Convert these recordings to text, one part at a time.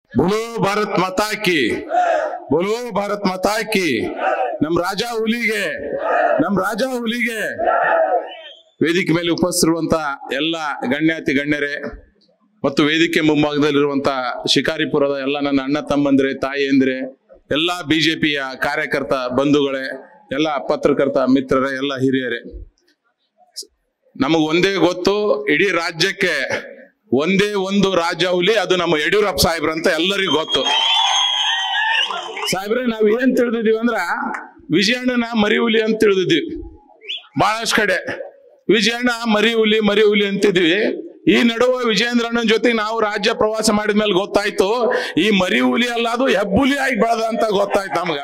बोलो भारत माता की बोलो ಭಾರತ್ ಮಾತಾ ಕಿ ನಮ್ ರಾಜ ಹುಲಿಗೆ ನಮ್ ರಾಜ ಹುಲಿಗೆ ವೇದಿಕೆ ಮೇಲೆ ಉಪಸ್ಥಿರುವಂತ ಎಲ್ಲ ಗಣ್ಯಾತಿ ಗಣ್ಯರೇ ಮತ್ತು ವೇದಿಕೆ ಮುಂಭಾಗದಲ್ಲಿರುವಂತ ಶಿಕಾರಿಪುರದ ಎಲ್ಲ ನನ್ನ ಅಣ್ಣ ತಮ್ಮಂದ್ರೆ ತಾಯಿಯಂದ್ರೆ ಎಲ್ಲ ಬಿಜೆಪಿಯ ಕಾರ್ಯಕರ್ತ ಬಂಧುಗಳೇ ಎಲ್ಲ ಪತ್ರಕರ್ತ ಮಿತ್ರರೇ ಎಲ್ಲ ಹಿರಿಯರೇ ನಮಗ್ ಒಂದೇ ಗೊತ್ತು ಇಡೀ ರಾಜ್ಯಕ್ಕೆ ಒಂದೇ ಒಂದು ರಾಜ ಹುಲಿ ಅದು ನಮ್ಮ ಯಡಿಯೂರಪ್ಪ ಸಾಹೇಬ್ರ ಅಂತ ಎಲ್ಲರಿಗೂ ಗೊತ್ತು ಸಾಹೇಬ್ರೆ ನಾವ್ ಏನ್ ತಿಳಿದಿದೀವಿ ಅಂದ್ರ ವಿಜಯಣ್ಣನ ಮರಿ ಹುಲಿ ಅಂತ ತಿಳಿದಿದ್ವಿ ಬಹಳಷ್ಟು ಕಡೆ ವಿಜಯಣ್ಣ ಮರಿ ಹುಲಿ ಮರಿ ಹುಲಿ ಅಂತಿದ್ವಿ ಈ ನಡುವೆ ವಿಜಯೇಂದ್ರಣ್ಣನ ಜೊತೆ ನಾವು ರಾಜ್ಯ ಪ್ರವಾಸ ಮಾಡಿದ್ಮೇಲೆ ಗೊತ್ತಾಯ್ತು ಈ ಮರಿ ಹುಲಿ ಅಲ್ಲ ಅದು ಹೆಬ್ಬುಲಿ ಆಗಿ ಬೆಳೆದ ಅಂತ ಗೊತ್ತಾಯ್ತು ನಮ್ಗ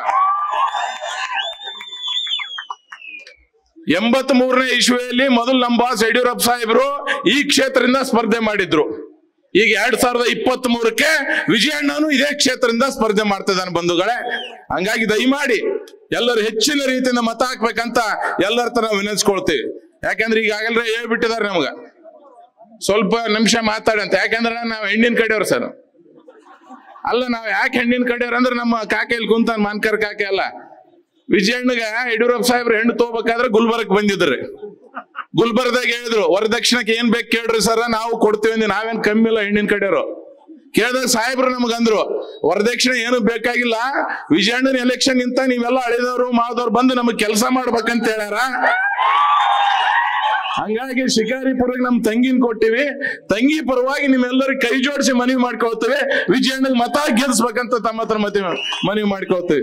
ಎಂಬತ್ ಮೂರನೇ ಇಸ್ವಿಯಲ್ಲಿ ಮೊದಲು ನಮ್ಮ ಬಾಸ್ ಯಡಿಯೂರಪ್ಪ ಸಾಹೇಬರು ಈ ಕ್ಷೇತ್ರದಿಂದ ಸ್ಪರ್ಧೆ ಮಾಡಿದ್ರು ಈಗ ಎರಡ್ ಸಾವಿರದ ಇಪ್ಪತ್ತ್ ಮೂರಕ್ಕೆ ವಿಜಯಣ್ಣನು ಇದೇ ಕ್ಷೇತ್ರದಿಂದ ಸ್ಪರ್ಧೆ ಮಾಡ್ತಿದ್ದಾನೆ ಬಂಧುಗಳೇ ಹಂಗಾಗಿ ದಯಮಾಡಿ ಎಲ್ಲರೂ ಹೆಚ್ಚಿನ ರೀತಿಯಿಂದ ಮತ ಹಾಕ್ಬೇಕಂತ ಎಲ್ಲರ ತರ ನಾವು ವಿನಂತಿಸ್ಕೊಳ್ತೀವಿ ಯಾಕಂದ್ರೆ ಈಗಾಗಲೇ ಹೇಳ್ಬಿಟ್ಟಿದ್ದಾರೆ ನಮ್ಗ ಸ್ವಲ್ಪ ನಿಮಿಷ ಮಾತಾಡಂತ ಯಾಕಂದ್ರೆ ನಾವು ಹೆಣ್ಣಿನ ಕಡೆಯವ್ರು ಸರ್ ಅಲ್ಲ ನಾವು ಯಾಕೆ ಹೆಣ್ಣಿನ ಕಡೆಯವ್ರು ಅಂದ್ರೆ ನಮ್ಮ ಕಾಕೆಯಲ್ಲಿ ಕುಂತಾನ ಮಾನ್ಕರ್ ಕಾಕೆ ಅಲ್ಲ ವಿಜಯಣ್ಣಗ ಯಡಿಯೂರಪ್ಪ ಸಾಹೇಬ್ರು ಹೆಣ್ಣು ತಗೋಬೇಕಾದ್ರೆ ಗುಲ್ಬರ್ಗ್ ಬಂದಿದ್ರಿ ಗುಲ್ಬರ್ದಾಗ ಹೇಳಿದ್ರು ವರದಕ್ಷಿಣಕ್ಕೆ ಏನ್ ಬೇಕು ಕೇಳ್ರಿ ಸರ ನಾವು ಕೊಡ್ತೀವಿ ಅಂದ್ವಿ ನಾವೇನ್ ಕಮ್ಮಿ ಇಲ್ಲ ಹೆಣ್ಣಿನ ಕಡೆಯವರು ಕೇಳಿದಾಗ ಸಾಹೇಬ್ರು ನಮಗಂದ್ರು ವರದಕ್ಷಿಣೆ ಏನು ಬೇಕಾಗಿಲ್ಲ ವಿಜಯಣ್ಣನ ಎಲೆಕ್ಷನ್ ನಿಂತ ನೀವೆಲ್ಲ ಅಳಿದವರು ಮಾದವ್ರು ಬಂದು ನಮಗ್ ಕೆಲಸ ಮಾಡ್ಬೇಕಂತ ಹೇಳ್ಯಾರ ಹಂಗಾಗಿ ಶಿಕಾರಿಪುರಕ್ಕೆ ನಮ್ ತಂಗಿನ ಕೊಟ್ಟಿವಿ ತಂಗಿ ಪರವಾಗಿ ನಿಮ್ಮೆಲ್ಲರಿಗೆ ಕೈ ಜೋಡಿಸಿ ಮನವಿ ಮಾಡ್ಕೊಳ್ತೇವೆ ವಿಜಯಣ್ಣಗೆ ಮತ ಗೆಲ್ಸ್ಬೇಕಂತ ತಮ್ಮ ಹತ್ರ ಮತಿ ಮನವಿ ಮಾಡ್ಕೊಳ್ತೇವೆ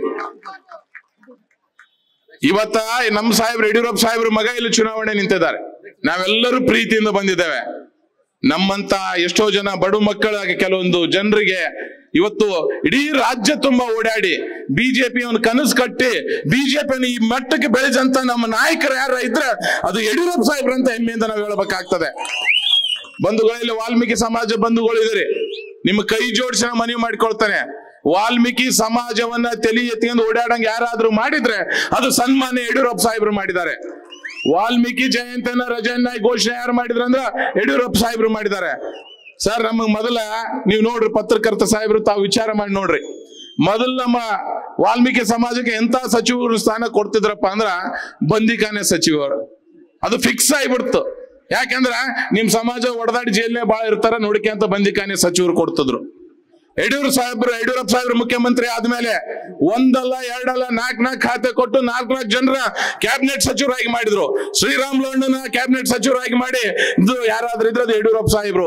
ಇವತ್ತ ನಮ್ಮ ಸಾಹೇಬ್ರು ಯಡಿಯೂರಪ್ಪ ಸಾಹೇಬ್ರ ಮಗ ಇಲ್ಲಿ ಚುನಾವಣೆ ನಿಂತಿದ್ದಾರೆ ನಾವೆಲ್ಲರೂ ಪ್ರೀತಿಯಿಂದ ಬಂದಿದ್ದೇವೆ ನಮ್ಮಂತ ಎಷ್ಟೋ ಜನ ಬಡು ಮಕ್ಕಳಾಗಿ ಕೆಲವೊಂದು ಜನರಿಗೆ ಇವತ್ತು ಇಡೀ ರಾಜ್ಯ ತುಂಬಾ ಓಡಾಡಿ ಬಿಜೆಪಿ ಒಂದು ಕನಸು ಕಟ್ಟಿ ಬಿಜೆಪಿ ಈ ಮಟ್ಟಕ್ಕೆ ಬೆಳೆದಂತ ನಮ್ಮ ನಾಯಕರು ಯಾರ ಇದ್ರೆ ಅದು ಯಡಿಯೂರಪ್ಪ ಸಾಹೇಬ್ರ ಅಂತ ಹೆಮ್ಮೆಯಿಂದ ನಾವು ಹೇಳಬೇಕಾಗ್ತದೆ ಬಂಧುಗಳಲ್ಲಿ ವಾಲ್ಮೀಕಿ ಸಮಾಜ ಬಂಧುಗಳು ಇದ್ರಿ ನಿಮ್ಮ ಕೈ ಜೋಡಿಸಿ ನಾವು ಮನವಿ ಮಾಡ್ಕೊಳ್ತಾನೆ ವಾಲ್ಮೀಕಿ ಸಮಾಜವನ್ನ ತಲೆ ಎತ್ಕೊಂಡು ಓಡಾಡಂಗ್ ಯಾರಾದ್ರೂ ಮಾಡಿದ್ರೆ ಅದು ಸನ್ಮಾನ್ಯ ಯಡಿಯೂರಪ್ಪ ಸಾಹೇಬ್ರು ಮಾಡಿದ್ದಾರೆ ವಾಲ್ಮೀಕಿ ಜಯಂತನ ರಜೆಯನ್ನ ಘೋಷಣೆ ಯಾರು ಮಾಡಿದ್ರು ಅಂದ್ರ ಯಡಿಯೂರಪ್ಪ ಸಾಹೇಬ್ರು ಮಾಡಿದ್ದಾರೆ ಸರ್ ನಮಗ್ ಮೊದಲ ನೀವು ನೋಡ್ರಿ ಪತ್ರಕರ್ತ ಸಾಹೇಬ್ರು ತಾವು ವಿಚಾರ ಮಾಡಿ ನೋಡ್ರಿ ಮೊದಲು ನಮ್ಮ ವಾಲ್ಮೀಕಿ ಸಮಾಜಕ್ಕೆ ಎಂತ ಸಚಿವರು ಸ್ಥಾನ ಕೊಡ್ತಿದ್ರಪ್ಪ ಅಂದ್ರ ಬಂದಿಖಾನೆ ಸಚಿವರು ಅದು ಫಿಕ್ಸ್ ಆಗಿಬಿಡ್ತು ಯಾಕಂದ್ರ ನಿಮ್ ಸಮಾಜ ಒಡದಾಡಿ ಜೈಲ್ನೇ ಬಾಳ ಇರ್ತಾರ ನೋಡಿಕೆ ಬಂದಿಖಾನೆ ಸಚಿವರು ಕೊಡ್ತಿದ್ರು ಯಡಿಯೂರು ಸಾಹೇಬ್ರು ಯಡಿಯೂರಪ್ಪ ಸಾಹೇಬ್ರು ಮುಖ್ಯಮಂತ್ರಿ ಆದ್ಮೇಲೆ ಒಂದಲ್ಲ ಎರಡಲ್ಲ ನಾಲ್ಕ್ ನಾಲ್ಕು ಖಾತೆ ಕೊಟ್ಟು ನಾಲ್ಕು ನಾಲ್ಕು ಜನರ ಕ್ಯಾಬಿನೆಟ್ ಸಚಿವರಾಗಿ ಮಾಡಿದ್ರು ಶ್ರೀರಾಮ್ ಲೋಣ್ಣನ ಕ್ಯಾಬಿನೆಟ್ ಸಚಿವರಾಗಿ ಮಾಡಿ ಇದು ಯಾರಾದ್ರೂ ಇದ್ರೆ ಅದು ಯಡಿಯೂರಪ್ಪ ಸಾಹೇಬ್ರು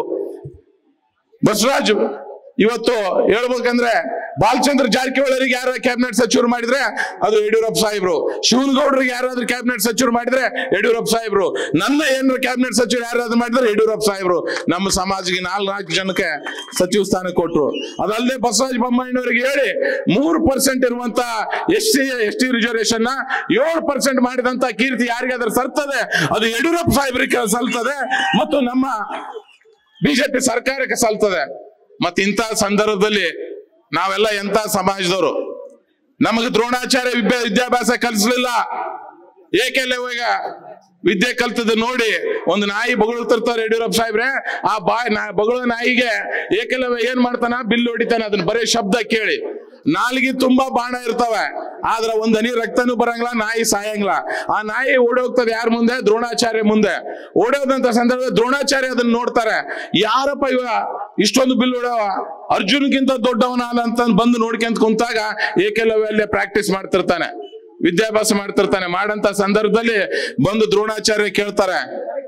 ಬಸವರಾಜ್ ಇವತ್ತು ಹೇಳ್ಬೇಕಂದ್ರೆ ಬಾಲಚಂದ್ರ ಜಾರಕಿಹೊಳಿಗೆ ಯಾರ ಕ್ಯಾಬಿನೆಟ್ ಸಚಿವರು ಮಾಡಿದ್ರೆ ಅದು ಯಡಿಯೂರಪ್ಪ ಸಾಹೇಬ್ರು ಶಿವನಗೌಡರಿಗೆ ಯಾರಾದ್ರೂ ಕ್ಯಾಬಿನೆಟ್ ಸಚಿವರು ಮಾಡಿದ್ರೆ ಯಡಿಯೂರಪ್ಪ ಸಾಹೇಬ್ರು ನನ್ನ ಏನಾರ ಕ್ಯಾಬಿನೆಟ್ ಸಚಿವರು ಯಾರಾದ್ರೂ ಮಾಡಿದ್ರೆ ಯಡಿಯೂರಪ್ಪ ಸಾಹೇಬ್ರು ನಮ್ಮ ಸಮಾಜಕ್ಕೆ ನಾಲ್ಕು ನಾಲ್ಕು ಜನಕ್ಕೆ ಸಚಿವ ಸ್ಥಾನ ಕೊಟ್ರು ಅದಲ್ಲದೆ ಬಸವರಾಜ ಬೊಮ್ಮಾಯಿನವರಿಗೆ ಹೇಳಿ ಮೂರು ಪರ್ಸೆಂಟ್ ಇರುವಂತ S T S T reservation ನ ಏಳು ಪರ್ಸೆಂಟ್ ಮಾಡಿದಂತ ಕೀರ್ತಿ ಯಾರಿಗಾದ್ರೂ ಸಲ್ತದೆ ಅದು ಯಡಿಯೂರಪ್ಪ ಸಾಹೇಬ್ರಿಗೆ ಸಲ್ತದೆ ಮತ್ತು ನಮ್ಮ ಬಿಜೆಪಿ ಸರ್ಕಾರಕ್ಕೆ ಸಲ್ತದೆ ಮತ್ ಇಂಥ ಸಂದರ್ಭದಲ್ಲಿ ನಾವೆಲ್ಲ ಎಂತ ಸಮಾಜದವರು ನಮಗೆ ದ್ರೋಣಾಚಾರ್ಯ ವಿದ್ಯಾ ವಿದ್ಯಾಭ್ಯಾಸ ಕಲಿಸ್ಲಿಲ್ಲ ಏಕೆಲ್ಲ ಇವಾಗ ವಿದ್ಯೆ ಕಲ್ತದ ನೋಡಿ ಒಂದು ನಾಯಿ ಬಗಳ್ತಿರ್ತಾರೆ ಯಡಿಯೂರಪ್ಪ ಸಾಹೇಬ್ರೆ ಆ ಬಾಯ್ ನಾ ಬಗಳ ನಾಯಿಗೆ ಏಕೆಲ್ಲ ಏನ್ ಮಾಡ್ತಾನ ಬಿಲ್ ಹೊಡಿತಾನೆ ಅದನ್ನ ಬರೀ ಶಬ್ದ ಕೇಳಿ ನಾಲಿಗೆ ತುಂಬಾ ಬಾಣ ಇರ್ತವೆ ಆದ್ರ ಒಂದ್ ಹನಿ ರಕ್ತನೂ ಬರಂಗಿಲ್ಲ ನಾಯಿ ಸಾಯಂಗಿಲ್ಲ ಆ ನಾಯಿ ಓಡೋಗ್ತದೆ ಯಾರ ಮುಂದೆ ದ್ರೋಣಾಚಾರ್ಯ ಮುಂದೆ ಓಡೋದಂತ ಸಂದರ್ಭದಲ್ಲಿ ದ್ರೋಣಾಚಾರ್ಯ ಅದನ್ನ ನೋಡ್ತಾರೆ ಯಾರಪ್ಪ ಇವ ಇಷ್ಟೊಂದು ಬಿಲ್ ಹೊಡವ ಅರ್ಜುನ್ಗಿಂತ ದೊಡ್ಡವನ ಅಲ್ಲ ಅಂತ ಬಂದು ನೋಡ್ಕೊಂತ ಕುಂತಾಗ ಏಕೆಲ್ಲವೇ ಅಲ್ಲೇ ಪ್ರಾಕ್ಟೀಸ್ ಮಾಡ್ತಿರ್ತಾನೆ ವಿದ್ಯಾಭ್ಯಾಸ ಮಾಡ್ತಿರ್ತಾನೆ ಮಾಡಂತ ಸಂದರ್ಭದಲ್ಲಿ ಬಂದು ದ್ರೋಣಾಚಾರ್ಯ ಕೇಳ್ತಾರೆ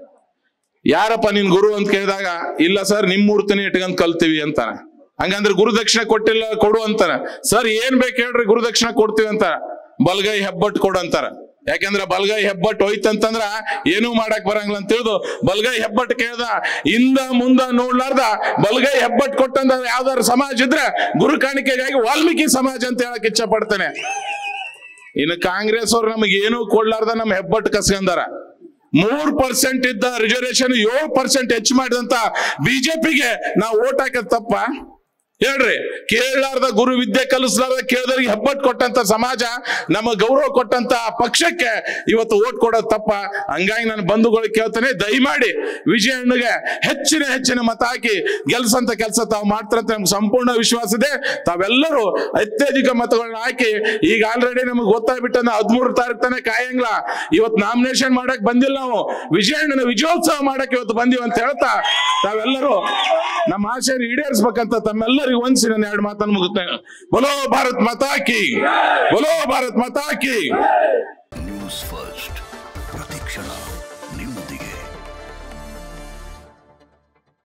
ಯಾರಪ್ಪ ನಿನ್ ಗುರು ಅಂತ ಕೇಳಿದಾಗ ಇಲ್ಲ ಸರ್ ನಿಮ್ ಮೂರ್ತಿನ ಇಟ್ಕೊಂಡ್ ಕಲ್ತೀವಿ ಅಂತಾನೆ ಹಂಗಂದ್ರೆ ಗುರುದಕ್ಷಿಣೆ ಕೊಟ್ಟಿಲ್ಲ ಕೊಡು ಅಂತಾನೆ ಸರ್ ಏನ್ ಬೇಕು ಹೇಳ್ರಿ ಗುರುದಕ್ಷಿಣೆ ಕೊಡ್ತೀವಿ ಅಂತಾರ ಬಲ್ಗೈ ಹೆಬ್ಬಟ್ಟು ಕೊಡು ಅಂತಾರ ಯಾಕಂದ್ರೆ ಬಲ್ಗೈ ಹೆಬ್ಬಟ್ಟು ಹೋಯ್ತಂತಂದ್ರ ಏನೂ ಮಾಡಕ್ ಬರಂಗಿಲ್ಲ ಅಂತ ತಿಳಿದು ಬಲ್ಗೈ ಹೆಬ್ಬಟ್ಟು ಕೇಳ್ದ ಇಂದ ಮುಂದ ನೋಡ್ಲಾರ್ದ ಬಲ್ಗೈ ಹೆಬ್ಬಟ್ಟು ಕೊಟ್ಟಂತ ಯಾವ್ದಾರು ಸಮಾಜ ಇದ್ರೆ ಗುರು ಕಾಣಿಕೆಗಾಗಿ ವಾಲ್ಮೀಕಿ ಸಮಾಜ ಅಂತ ಹೇಳಕ್ ಇಚ್ಛೆ ಪಡ್ತೇನೆ ಇನ್ನು ಕಾಂಗ್ರೆಸ್ ಅವ್ರು ನಮಗೆ ಏನೂ ಕೊಡ್ಲಾರ್ದ ನಮ್ಮ ಹೆಬ್ಬಟ್ಟು ಕಸ್ಕಂದಾರ ಮೂರ್ ಪರ್ಸೆಂಟ್ ಇದ್ದ ರಿಸರ್ವೇಶನ್ ಏಳು ಪರ್ಸೆಂಟ್ ಹೆಚ್ಚು ಮಾಡಿದಂತ ಬಿಜೆಪಿಗೆ ನಾವು ಓಟ್ ಹಾಕೋದ್ ತಪ್ಪ ಹೇಳ್ರಿ ಕೇಳಲಾರ್ದ ಗುರು ವಿದ್ಯೆ ಕಲಿಸಲಾರ್ದ ಕೇಳಿದವ್ರಿಗೆ ಹೆಬ್ಬಟ್ಟು ಕೊಟ್ಟಂತ ಸಮಾಜ ನಮ್ಮ ಗೌರವ ಕೊಟ್ಟಂತ ಪಕ್ಷಕ್ಕೆ ಇವತ್ತು ಓಟ್ ಕೊಡೋದು ತಪ್ಪ ಹಂಗಾಗಿ ನಾನು ಬಂಧುಗಳಿಗೆ ಕೇಳ್ತೇನೆ ದಯಮಾಡಿ ವಿಜಯಣ್ಣಗೆ ಹೆಚ್ಚಿನ ಹೆಚ್ಚಿನ ಮತ ಹಾಕಿ ಗೆಲ್ಸಂತ ಕೆಲಸ ತಾವು ಮಾಡ್ತಾರಂತ ನಮ್ಗೆ ಸಂಪೂರ್ಣ ವಿಶ್ವಾಸ ಇದೆ ತಾವೆಲ್ಲರೂ ಅತ್ಯಧಿಕ ಮತಗಳನ್ನ ಹಾಕಿ ಈಗ ಆಲ್ರೆಡಿ ನಮಗೆ ಗೊತ್ತಾಗ್ಬಿಟ್ಟು ಹದಿಮೂರು ತಾರೀಕು ತಾನೇ ಕಾಯಂಗಿಲ್ಲ ಇವತ್ತು ನಾಮಿನೇಷನ್ ಮಾಡಕ್ ಬಂದಿಲ್ಲ ನಾವು ವಿಜಯಣ್ಣನ ವಿಜಯೋತ್ಸವ ಮಾಡಕ್ ಇವತ್ತು ಬಂದಿವಿ ಅಂತ ಹೇಳ್ತಾ ತಾವೆಲ್ಲರೂ ನಮ್ಮ ಆಶಯ ಈಡೇರಿಸ್ಬೇಕಂತ ತಮ್ಮೆಲ್ಲರಿಗೂ ಒಂದ್ಸಿ ನಾನು ಎರಡು ಮಾತನ್ನು ಮುಗಿಸ್ತೇನೆ ಬಲೋ ಭಾರತ್ ಮಾತಾ ಕಿ ಬಲೋ ಭಾರತ್ ಮಾತಾ ಕಿ ನ್ಯೂಸ್ ಫಸ್ಟ್ ಪ್ರತಿಕ್ಷಣ ನಿಮ್ಮೊಂದಿಗೆ